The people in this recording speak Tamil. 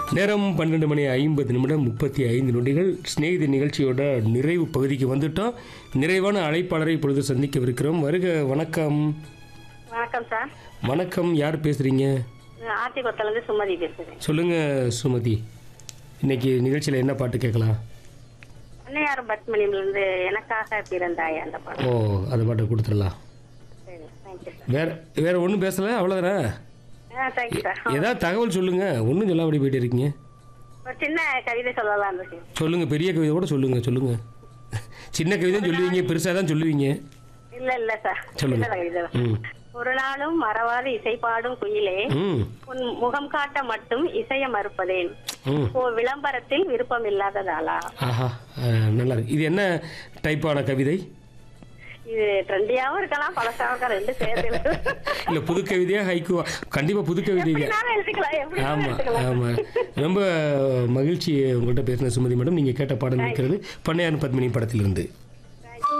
நேரம் பன்னெண்டு மணி ஐம்பது நிமிடம் முப்பத்தி ஐந்து நொடிகள் சிநேகிதி நிகழ்ச்சியோட நிறைவு பகுதிக்கு வந்துட்டோம் நிறைவான அழைப்பாளரை இப்பொழுது சந்திக்கவிருக்கிறோம் வருக வணக்கம் வணக்கம் சார் வணக்கம் யார் பேசுறீங்க ஆர்த்தி கொத்தலேருந்து சுமதி பேசுகிறேன் சொல்லுங்க சுமதி இன்னைக்கு நிகழ்ச்சியில் என்ன பாட்டு கேட்கலாம் அன்னையார் பத்மனிலிருந்து எனக்காக பிறந்தாய் அந்த ஓ படம் அந்த பாட்டை கொடுத்துடலாம் சரி தேங்க்யூ சார் வேற வேற ஒன்றும் பேசல அவ்வளோதானே ஆ தேங்க்யூ சார் ஏதாவது தகவல் சொல்லுங்க ஒன்றும் சொல்லாமடி போயிட்டு இருக்கீங்க ஒரு சின்ன கவிதை சொல்லலாம் இருக்கு சொல்லுங்க பெரிய கவிதை கூட சொல்லுங்க சொல்லுங்க சின்ன கவிதை சொல்லுவீங்க பெருசாக தான் சொல்லுவீங்க இல்ல இல்ல சார் சொல்லுங்க. சின்ன கவிதை தான். ம் ஒரு நாளும் மறவாது இசை பாடும் குயிலே ம் உன் முகம் காட்ட மட்டும் இசைய மறுப்பதேன் ம் ஓ விளம்பரத்தில் விருப்பம் இல்லாததாலா ஆஹா அஹ், நல்லா இருக்கு இது என்ன டைப்பான கவிதை இது ட்ரெண்டியாவும் இருக்கலாம் பழசாவும் இருக்கலாம் ரெண்டு சேர்த்து இருக்கு. இல்லை புது கவிதையா ஹைக்குவா கண்டிப்பாக புது கவிதைங்க எப்படினாலும் எழுதிக்கலாம் எப்படினாலும் ஆமாம் எடுத்துக்கலாம் ஆமாம் ரொம்ப மகிழ்ச்சி உங்கள்கிட்ட பேசின சுமதி மேடம் நீங்கள் கேட்ட பாடல் இருக்கிறது பண்ணையார் பத்மினி படத்திலிருந்து